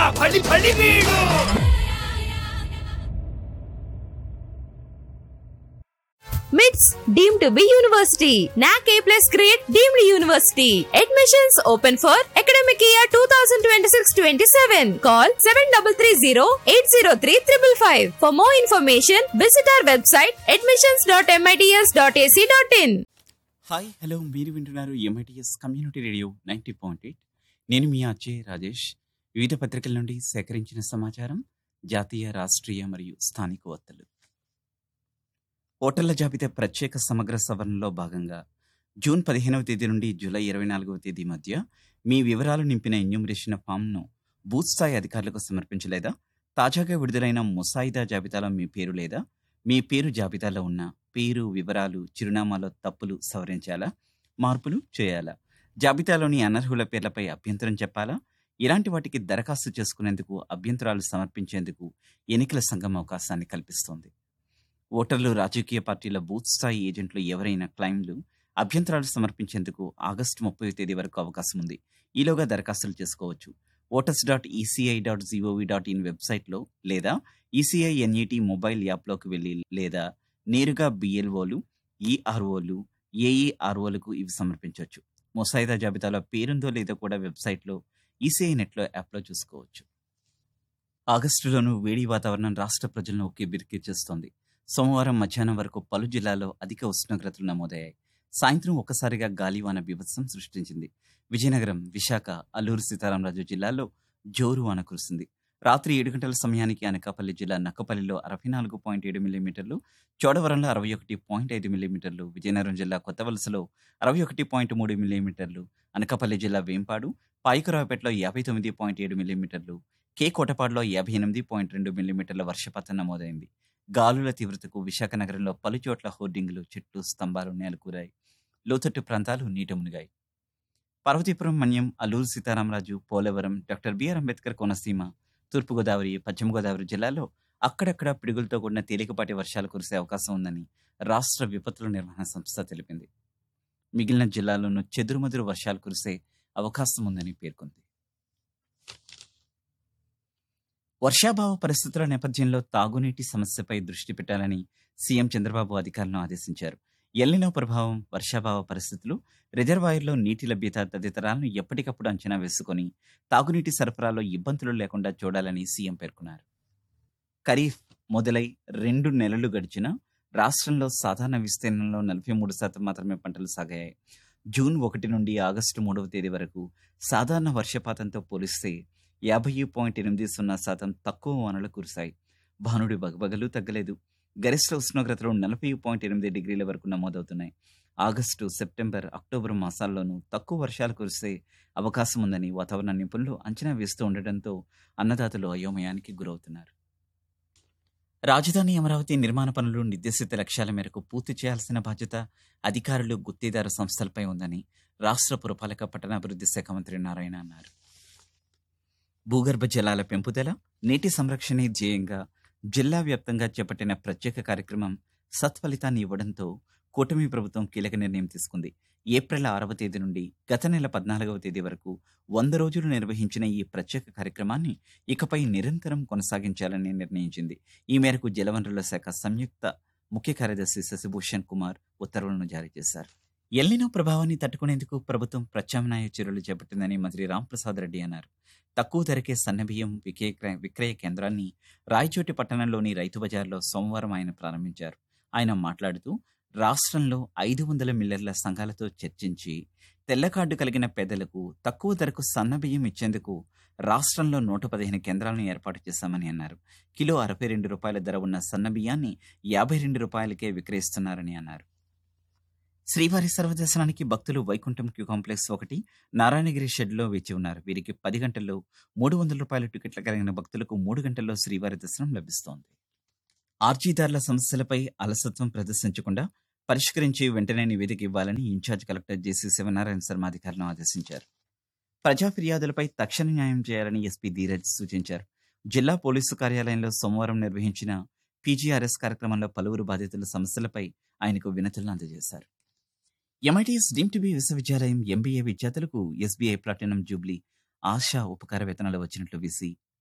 పడి పడి వీడు MITS deemed to be university. NAC A plus grade deemed university. Admissions open for academic year 2026-27. Call 7330-803-555. For more information, visit our website admissions.mits.ac.in. Hi hello మీరు వింటున్నారు MITS community radio ninety point eight నేను మీ అజయ్ రాజేష్ వివిధ పత్రికల నుండి సేకరించిన సమాచారం జాతీయ రాష్ట్రీయ మరియు స్థానిక వార్తలు ఓటర్ల జాబితా ప్రత్యేక సమగ్ర సవరణలో భాగంగా జూన్ పదిహేనవ తేదీ నుండి జూలై ఇరవై నాలుగవ తేదీ మధ్య మీ వివరాలు నింపిన ఎన్యూమరేషన్ ఫామ్ను బూత్ స్థాయి అధికారులకు సమర్పించలేదా తాజాగా విడుదలైన ముసాయిదా జాబితాలో మీ పేరు లేదా మీ పేరు జాబితాలో ఉన్న పేరు వివరాలు చిరునామాలో తప్పులు సవరించాలా మార్పులు చేయాలా జాబితాలోని అనర్హుల పేర్లపై అభ్యంతరం చెప్పాలా ఇలాంటి వాటికి దరఖాస్తు చేసుకునేందుకు అభ్యంతరాలు సమర్పించేందుకు ఎన్నికల సంఘం అవకాశాన్ని కల్పిస్తోంది ఓటర్లు రాజకీయ పార్టీల బూత్ స్థాయి ఏజెంట్లు ఎవరైనా క్లైమ్లు అభ్యంతరాలు సమర్పించేందుకు ఆగస్టు ముప్పై తేదీ వరకు అవకాశం ఉంది ఈలోగా దరఖాస్తులు చేసుకోవచ్చు voters dot ECI dot GOV dot in వెబ్సైట్లో లేదా ఈసీఐ ఎన్ఈటి మొబైల్ యాప్లోకి వెళ్ళి లేదా నేరుగా బిఎల్ఓలు ఈఆర్ఓలు ఏఈఆర్ఓలకు ఇవి సమర్పించవచ్చు ముసాయిదా జాబితాలో పేరుందో లేదో కూడా వెబ్సైట్లో ఈసీఐ నెట్లో యాప్లో చూసుకోవచ్చు ఆగస్టులోనూ వేడి వాతావరణం రాష్ట్ర ప్రజలను ఒకే బిరికిచ్చేస్తోంది సోమవారం మధ్యాహ్నం వరకు పలు జిల్లాల్లో అధిక ఉష్ణోగ్రతలు నమోదయ్యాయి సాయంత్రం ఒక్కసారిగా గాలివాన బీభత్సం సృష్టించింది విజయనగరం విశాఖ అల్లూరు సీతారామరాజు జిల్లాల్లో జోరు వాన కురిసింది రాత్రి ఏడు గంటల సమయానికి అనకాపల్లి జిల్లా నక్కపల్లిలో అరవై నాలుగు పాయింట్ ఏడు మిల్లీమీటర్లు చోడవరంలో అరవై ఒకటి పాయింట్ ఐదు మిల్లీమీటర్లు విజయనగరం జిల్లా కొత్తవలసలో అరవై ఒకటి పాయింట్ మూడు మిల్లీమీటర్లు అనకాపల్లి జిల్లా వేంపాడు పాయికరావుపేటలో యాభై తొమ్మిది పాయింట్ ఏడు మిల్లీమీటర్లు కే కోటపాడులో యాభై ఎనిమిది పాయింట్ రెండు మిల్లీమీటర్ల వర్షపాతం నమోదైంది గాలుల తీవ్రతకు విశాఖ నగరంలో పలు చోట్ల హోర్డింగులు చెట్లు స్తంభాలు నేలకూరాయి లోతట్టు ప్రాంతాలు నీట మునిగాయి పార్వతీపురం మన్యం అల్లూరు సీతారామరాజు పోలవరం డాక్టర్ బిఆర్ అంబేద్కర్ కోనసీమ తూర్పుగోదావరి పశ్చిమ గోదావరి జిల్లాలో అక్కడక్కడ పిడుగులతో కూడిన తేలికపాటి వర్షాలు కురిసే అవకాశం ఉందని రాష్ట్ర విపత్తుల నిర్వహణ సంస్థ తెలిపింది మిగిలిన జిల్లాల్లోనూ చెదురుమదురు వర్షాలు కురిసే అవకాశం ఉందని పేర్కొంది వర్షాభావ పరిస్థితుల నేపథ్యంలో తాగునీటి సమస్యపై దృష్టి పెట్టాలని సీఎం చంద్రబాబు అధికారులను ఆదేశించారు ఎల్లినో ప్రభావం వర్షాభావ పరిస్థితులు రిజర్వాయర్లో నీటి లభ్యత తదితరాలను ఎప్పటికప్పుడు అంచనా వేసుకొని తాగునీటి సరఫరాలో ఇబ్బందులు లేకుండా చూడాలని సీఎం పేర్కొన్నారు ఖరీఫ్ మొదలై రెండు నెలలు గడిచినా రాష్ట్రంలో సాధారణ విస్తీర్ణంలో నలభై మూడు శాతం మాత్రమే పంటలు సాగాయి జూన్ ఒకటి నుండి ఆగస్టు మూడవ తేదీ వరకు సాధారణ వర్షపాతంతో పోలిస్తే యాభై పాయింట్ ఎనిమిది సున్నా శాతం తక్కువ వానలు కురిశాయి భానుడి బగబగలు తగ్గలేదు గరిష్ట ఉష్ణోగ్రతలు నలభై పాయింట్ ఎనిమిది డిగ్రీల వరకు నమోదవుతున్నాయి ఆగస్టు సెప్టెంబర్ అక్టోబర్ మాసాల్లోనూ తక్కువ వర్షాలు కురిసే అవకాశం ఉందని వాతావరణ నిపుణులు అంచనా వేస్తూ ఉండటంతో అన్నదాతలు అయోమయానికి గురవుతున్నారు రాజధాని అమరావతి నిర్మాణ పనులు నిర్దేశిత లక్ష్యాల మేరకు పూర్తి చేయాల్సిన బాధ్యత అధికారులు గుత్తేదారు సంస్థలపై ఉందని రాష్ట్ర పురపాలక పట్టణాభివృద్ధి శాఖ మంత్రి నారాయణ అన్నారు భూగర్భ జలాల పెంపుదల నీటి సంరక్షణే ధ్యేయంగా జిల్లా వ్యాప్తంగా చేపట్టిన ప్రత్యేక కార్యక్రమం సత్ఫలితాన్ని ఇవ్వడంతో కూటమి ప్రభుత్వం కీలక నిర్ణయం తీసుకుంది ఏప్రిల్ ఆరవ తేదీ నుండి గత నెల పద్నాలుగవ తేదీ వరకు వంద రోజులు నిర్వహించిన ఈ ప్రత్యేక కార్యక్రమాన్ని ఇకపై నిరంతరం కొనసాగించాలని నిర్ణయించింది ఈ మేరకు జలవనరుల శాఖ సంయుక్త ముఖ్య కార్యదర్శి శశిభూషణ్ కుమార్ ఉత్తర్వులను జారీ చేశారు ఎల్లినో ప్రభావాన్ని తట్టుకునేందుకు ప్రభుత్వం ప్రత్యామ్నాయ చర్యలు చేపట్టిందని మంత్రి రాంప్రసాద్ రెడ్డి అన్నారు తక్కువ ధరకే సన్నబియ్యం విక్రయ విక్రయ కేంద్రాన్ని రాయచోటి పట్టణంలోని రైతు బజార్లో సోమవారం ఆయన ప్రారంభించారు ఆయన మాట్లాడుతూ రాష్ట్రంలో ఐదు వందల మిల్లర్ల సంఘాలతో చర్చించి తెల్ల కార్డు కలిగిన పేదలకు తక్కువ ధరకు సన్నబియ్యం ఇచ్చేందుకు రాష్ట్రంలో నూట పదిహేను కేంద్రాలను ఏర్పాటు చేశామని అన్నారు కిలో అరవై రెండు రూపాయల ధర ఉన్న సన్నబియ్యాన్ని యాభై రెండు రూపాయలకే విక్రయిస్తున్నారని అన్నారు శ్రీవారి సర్వదర్శనానికి భక్తులు వైకుంఠం క్యూ కాంప్లెక్స్ ఒకటి నారాయణగిరి షెడ్లో వేచి ఉన్నారు వీరికి పది గంటల్లో మూడు వందల రూపాయల టికెట్లు కలిగిన భక్తులకు మూడు గంటల్లో శ్రీవారి దర్శనం లభిస్తోంది ఆర్జీదారుల సమస్యలపై అలసత్వం ప్రదర్శించకుండా పరిష్కరించి వెంటనే నివేదిక ఇవ్వాలని incharge collector JC Sivanarayana Sharma అధికారులను ఆదేశించారు ప్రజా ఫిర్యాదులపై తక్షణ న్యాయం చేయాలని ఎస్పీ ధీరజ్ సూచించారు జిల్లా పోలీసు కార్యాలయంలో సోమవారం నిర్వహించిన పీజీఆర్ఎస్ కార్యక్రమంలో పలువురు బాధితుల సమస్యలపై ఆయనకు వినతులను అందజేశారు ఎంఐటీఎస్ డీమ్ టు బి విశ్వవిద్యాలయం ఎంబీఏ విద్యార్థులకు ఎస్బీఐ ప్లాటినం జూబ్లీ ఆశా ఉపకార వేతనాలు వచ్చినట్లు వీసీ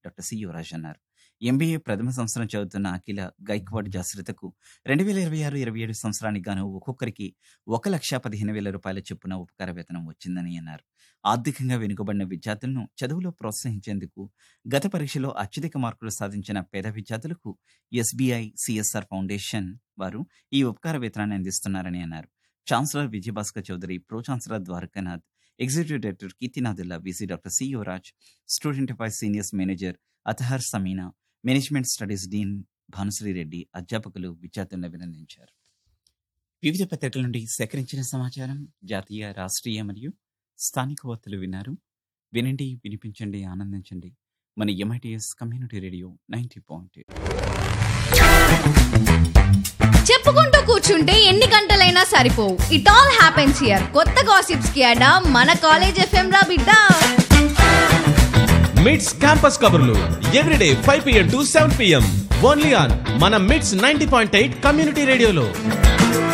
డాక్టర్ సి యువరాజ్ అన్నారు ఎంబీఏ ప్రథమ సంవత్సరం చదువుతున్న అఖిల గైక్వాడ్ జాశ్రితకు రెండు వేల ఇరవై ఆరు ఇరవై ఏడు సంవత్సరానికి గాను ఒక్కొక్కరికి ఒక లక్ష పదిహేను వేల రూపాయల చొప్పున ఉపకార వేతనం వచ్చిందని అన్నారు ఆర్థికంగా వెనుకబడిన విద్యార్థులను చదువులో ప్రోత్సహించేందుకు గత పరీక్షలో అత్యధిక మార్కులు సాధించిన పేద విద్యార్థులకు ఎస్బీఐ సిఎస్ఆర్ ఫౌండేషన్ వారు ఈ ఉపకార వేతనాన్ని అందిస్తున్నారని అన్నారు chancellor Vijayabhaskar Chowdary pro chancellor Dwarakanath executive director Keerthinathulla VC doctor C Yuvaraj student affairs seniors manager Athahar Sameena management studies dean Bhanusri Reddy అధ్యాపకులు విద్యార్థులను అభినందించారు వివిధ పత్రికల నుండి సేకరించిన సమాచారం జాతీయ రాష్ట్రీయ మరియు స్థానిక వార్తలు విన్నారు వినండి వినిపించండి ఆనందించండి మన MITS community radio ninety point చెప్పుకుంటూ కూర్చుంటే ఎన్ని గంటలైనా సరిపోవు ఇట్ ఆల్ హ్యాపెన్స్ హియర్ కొత్త గాసిప్స్ కి అడా మన కాలేజ్ ఎఫ్ఎం రా బిడ్డ మిడ్స్ క్యాంపస్ కబుర్లు everyday five PM to seven PM only on మన MITS ninety point eight community రేడియోలో